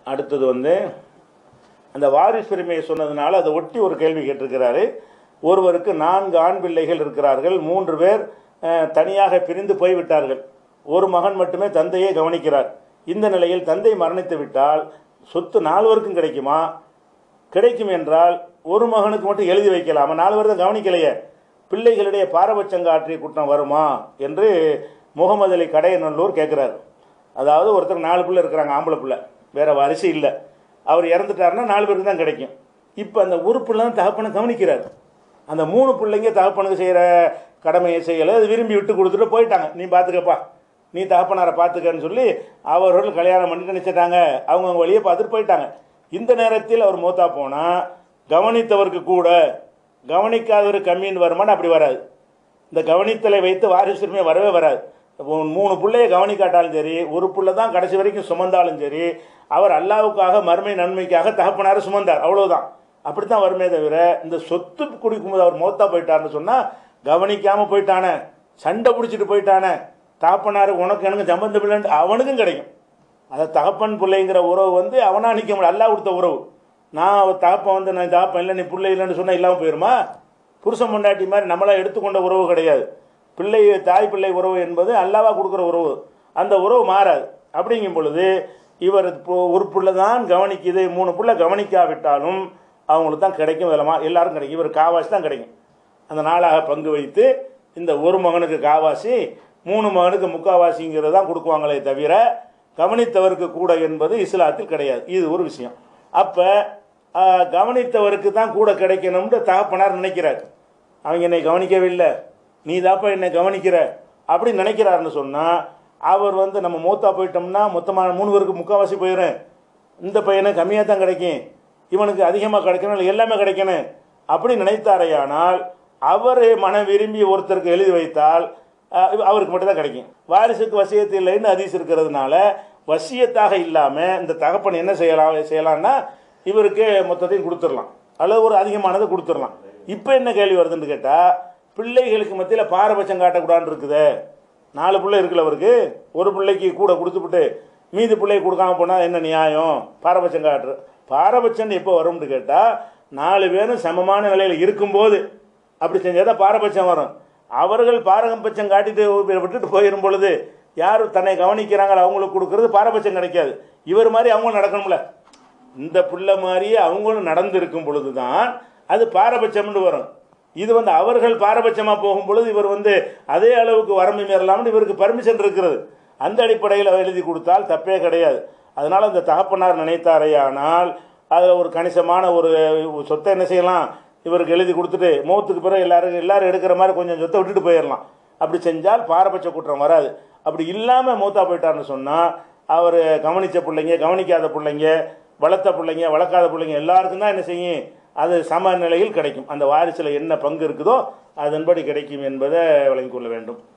அடுத்தது வந்து அந்த வாரிசு உரிமையை சொன்னதுனால அதை ஒட்டி ஒரு கேள்வி கேட்டிருக்கிறாரு ஒருவருக்கு நான்கு ஆண் பிள்ளைகள் இருக்கிறார்கள் மூன்று பேர் அஹ், தனியாக பிரிந்து போய்விட்டார்கள் ஒரு மகன் மட்டுமே தந்தையை கவனிக்கிறார் இந்த நிலையில் தந்தை மரணித்து விட்டால் சொத்து நால்வருக்கும் கிடைக்குமா கிடைக்கும் என்றால் ஒரு மகனுக்கு மட்டும் எழுதி வைக்கலாமா நாலு பேர் தான் கவனிக்கலையே பிள்ளைகளுடைய பாரபட்சங்காற்றிய குற்றம் வருமா என்று முகமது அலி கடையநல்லூர் கேட்குறாரு அதாவது ஒருத்தர் நாலு பிள்ளை இருக்கிறாங்க ஆம்பளை பிள்ளை வேற வாரிசு இல்லை அவர் இறந்துட்டாருன்னா நாலு பேருக்கு தான் கிடைக்கும் இப்போ அந்த ஒரு பிள்ளை தான் தகப்பனை கவனிக்கிறார் அந்த மூணு பிள்ளைங்க தகப்பனுக்கு செய்கிற கடமையை செய்யலை அது விரும்பி விட்டு கொடுத்துட்டு போயிட்டாங்க நீ பார்த்துக்கப்பா நீ தகப்பனாரை பார்த்துக்கன்னு சொல்லி அவர்கள் கல்யாணம் பண்ணிட்டு நினைச்சிட்டாங்க அவங்கவுங்க வழியை பார்த்துட்டு போயிட்டாங்க இந்த நேரத்தில் அவர் மூத்தா போனால் கவனித்தவருக்கு கூட கவனிக்காதவர் கம்மின்னு வருமானு அப்படி வராது இந்த கவனித்தலை வைத்து வாரிசுரிமை வரவே வராது இப்போ மூணு பிள்ளைய கவனிக்காட்டாலும் சரி ஒரு புள்ள தான் கடைசி வரைக்கும் சுமந்தாலும் சரி அவர் அல்லாவுக்காக மறுமை நன்மைக்காக தகப்பனார சுமந்தார் அவ்வளவுதான் அப்படித்தான் வருமே தவிர இந்த சொத்து குடிக்கும்போது அவர் மோத்தா போயிட்டாருன்னு சொன்னால் கவனிக்காமல் போயிட்டானே சண்டை பிடிச்சிட்டு போயிட்டானே தகப்பனாரு உனக்கு எனக்கு சம்பந்தம் இல்லைன்னு அவனுக்கும் கிடைக்கும் அதை தகப்பன் பிள்ளைங்கிற உறவு வந்து அவனா நிற்க முடியாது அல்லாஹ் கொடுத்த உறவு நான் அவ தகப்பன் வந்து நான் தகப்பன் இல்லை நீ பிள்ளை இல்லைன்னு சொன்னால் இல்லாமல் போயிருமா புருஷன் பொண்டாட்டி மாதிரி நம்மளா எடுத்துக்கொண்ட உறவு கிடையாது பிள்ளை தாய் பிள்ளை உறவு என்பது அல்லாவா கொடுக்குற உறவு அந்த உறவு மாறாது அப்படிங்கும் பொழுது இவர் இப்போ ஒரு புள்ள தான் கவனிக்குது மூணு புள்ள கவனிக்காவிட்டாலும் அவங்களுக்கு தான் கிடைக்கும் விதமா எல்லாரும் கிடைக்கும் இவர் காவாசி தான் கிடைக்கும் அந்த நாளாக பங்கு வைத்து இந்த ஒரு மகனுக்கு காவாசி மூணு மகனுக்கு முக்காவாசிங்கிறது தான் கொடுக்குவாங்களே தவிர கவனித்தவருக்கு கூட என்பது இஸ்லாத்தில் கிடையாது இது ஒரு விஷயம் அப்போ கவனித்தவருக்கு தான் கூட கிடைக்கணும்னு தகப்பனார் நினைக்கிறார் அவங்க என்னை கவனிக்கவே இல்லை நீ தாப்பா என்னை கவனிக்கிற அப்படி நினைக்கிறாருன்னு சொன்னால் அவர் வந்து நம்ம மூத்தா போயிட்டோம்னா மொத்தமான மூணு பேருக்கு முக்கால்வாசி போயிடும் இந்த பையனுக்கு கம்மியாக தான் கிடைக்கும் இவனுக்கு அதிகமாக கிடைக்கணும் இல்லை எல்லாமே கிடைக்கணும் அப்படி நினைத்தாரையானால் அவர் மன விரும்பி ஒருத்தருக்கு எழுதி வைத்தால் அஹ், அவருக்கு மட்டும் தான் கிடைக்கும் வாரிசுக்கு வசியத்து இல்லைன்னு அதிஸ் இருக்கிறதுனால வசியத்தாக இல்லாமல் இந்த தகப்பன் என்ன செய்யலாம் செய்யலாம்னா இவருக்கு மொத்தத்தையும் கொடுத்துடலாம் அல்லது ஒரு அதிகமானதை கொடுத்துடலாம் இப்போ என்ன கேள்வி வருதுன்னு கேட்டால் பிள்ளைகளுக்கு மத்தியில் பாரபட்சம் காட்டக்கூடாதுன்னு இருக்குதே நாலு பிள்ளை இருக்குல்ல அவருக்கு ஒரு பிள்ளைக்கு கூட கொடுத்துவிட்டு மீதி பிள்ளைக்கு கொடுக்காம போனால் என்ன நியாயம் பாரபட்சம் காட்டுற பாரபட்சம் எப்போ வரும்னு கேட்டால் நாலு பேரும் சமமான நிலையில் இருக்கும்போது அப்படி செஞ்சால் தான் பாரபட்சம் வரும் அவர்கள் பாரபட்சம் காட்டிட்டு விட்டுட்டு போயிடும் பொழுது யார் தன்னை கவனிக்கிறாங்களோ அவங்களுக்கு கொடுக்கறது பாரபட்சம் கிடைக்காது இவர் மாதிரி அவங்களும் நடக்கணும்ல இந்த புள்ள மாதிரியே அவங்களும் நடந்திருக்கும் பொழுது தான் அது பாரபட்சம்னு வரும் இது வந்து அவர்கள் பாரபட்சமாக போகும் பொழுது இவர் வந்து அதே அளவுக்கு வரம்பு மீறலாம்னு இவருக்கு பர்மிஷன் இருக்கிறது அந்த அடிப்படையில் எழுதி கொடுத்தால் தப்பே கிடையாது அதனால் அந்த தகப்பனார் நினைத்தாரையானால் அதில் ஒரு கணிசமான ஒரு சொத்தை என்ன செய்யலாம் இவருக்கு எழுதி கொடுத்துட்டு மௌத்துக்கு பிறகு எல்லாரும் எல்லாரும் எடுக்கிற மாதிரி கொஞ்சம் சொத்தை விட்டுட்டு போயிடலாம் அப்படி செஞ்சால் பாரபட்ச குற்றம் வராது அப்படி இல்லாமல் மூத்தா போயிட்டார்னு சொன்னால் அவர் கவனித்த பிள்ளைங்க கவனிக்காத பிள்ளைங்க வளர்த்த பிள்ளைங்க வளர்க்காத பிள்ளைங்க எல்லாருக்கும் தான் என்ன செய்யும் அது சமநிலையில் கிடைக்கும் அந்த வாரிசில் என்ன பங்கு இருக்குதோ அதன்படி கிடைக்கும் என்பதை விளங்கிக் கொள்ள வேண்டும்